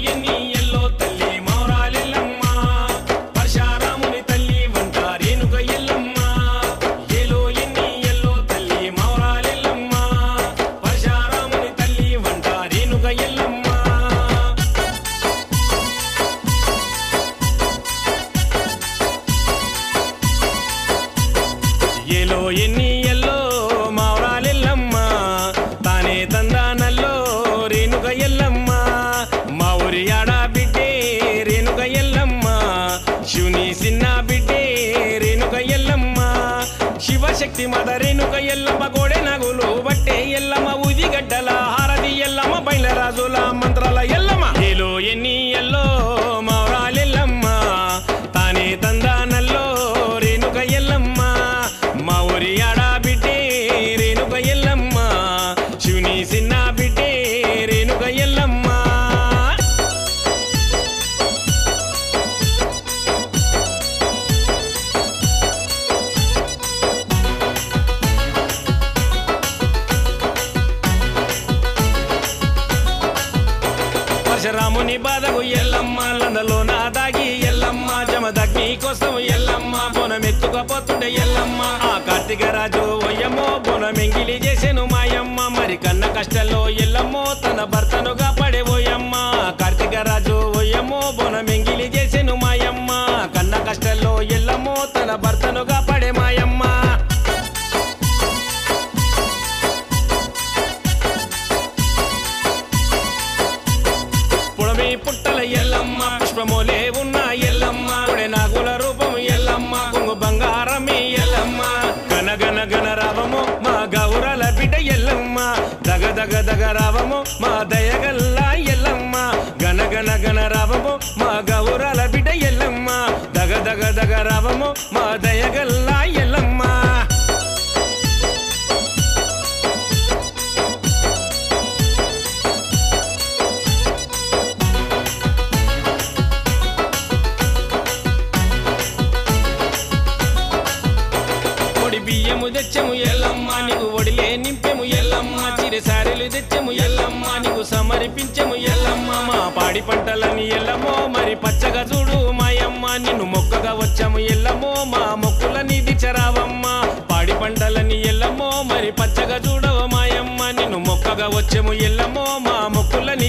ఎన్ని ఎల్లో తల్లి మౌరాలెల్లమ్మ పరశారాముని తల్లి వంట రేణుక ఎల్లమ్మ ఏలో ఎన్ని ఎల్లో తల్లి మౌరాలెల్లమ్మ పరశారాముని తల్లి వంట రేణుక ఎల్లమ్మ ఏలో ఎన్ని ఎల్లో మావరాలెల్లమ్మ తానే తందానల్లో రేణుక ఎల్లమ్మ మా ఊరి ఆడ బిడ్డే రేణుక ఎల్లమ్మ శివుని సిన్న బిడ్డే రేణుక ఎల్లమ్మ శివశక్తి మద రేణుక ఎల్లమ్మ గోడె నగులు బట్టే ఎల్లమ్మ ఉది గడ్డల హారతి ఎల్లమ్మ బయలరాజుల మంత్రాల ఎల్లమ్మ ఏలో ఎన్ని ఎల్లో మావరాలెల్లమ్మ తానే తందానల్లో రేణుక ఎల్లమ్మ మా ఊరి ఆడ బిడ్డే రేణుక ఎల్లమ్మ శివుని సిన్న బిడ్డే రేణుక ఎల్లమ్మ పరశురాముని బాధకు ఎల్లమ్మ లందలో నా దాగి ఎల్లమ్మ జమదగ్ని కోసం ఎల్లమ్మ బొనమెత్తుకపోతుండే ఎల్లమ్మ ఆ కార్తీక రాజు ఒయ్యమ్మో బొనమెంగిలి చేసెను మాయమ్మ మరి కన్న కష్టంలో ఎల్లమ్మో తన భర్తనుగా పడే ఓయమ్మ కార్తీక రాజు ఒయ్యమ్మో బొనమెంగిలి చేసెను మాయమ్మ కన్న కష్టంలో ఎల్లమ్మో తన భర్తనుగా పడే మాయమ్మ పుడమి పుట్టల ఎల్లమ్మ పుష్పమోలే ఉన్న ఎల్లమ్మ పుడే నాగుల రూపం ఎల్లమ్మ కొంగు బంగారమే ఎల్లమ్మ గన గన గన రావము మా గౌరల బిడ్డ ఎల్లమ్మ దగ దగ దగ రావము మా దయగల్ల ఎల్లమ్మ గన గన గన రావము మా గౌరల బిడ్డ ఎల్లమ్మ దగ దగ దగ రావము మా దయగల్ల ఎల్లమ్మ ఒడి బియ్యము తెచ్చము ఎల్లమ్మ నీకు ఒడిలే నింపెము ఎల్లమ్మ చిరి సారెలు తెచ్చము ఎల్లమ్మ నీకు సమర్పించము ఎల్లమ్మ మా పాడి పంటలని ఎల్లమ్మో మరి పచ్చగా చూడు మాయమ్మ నిన్ను మొక్కగా వచ్చాము ఎల్లమ్మో మా మొక్కులని దిచరావమ్మ పాడి పంటలని ఎల్లమ్మో మరి పచ్చగా చూడవ మాయమ్మ నిన్ను మొక్కగా వచ్చాము ఎల్లమ్మో మా మొక్కులని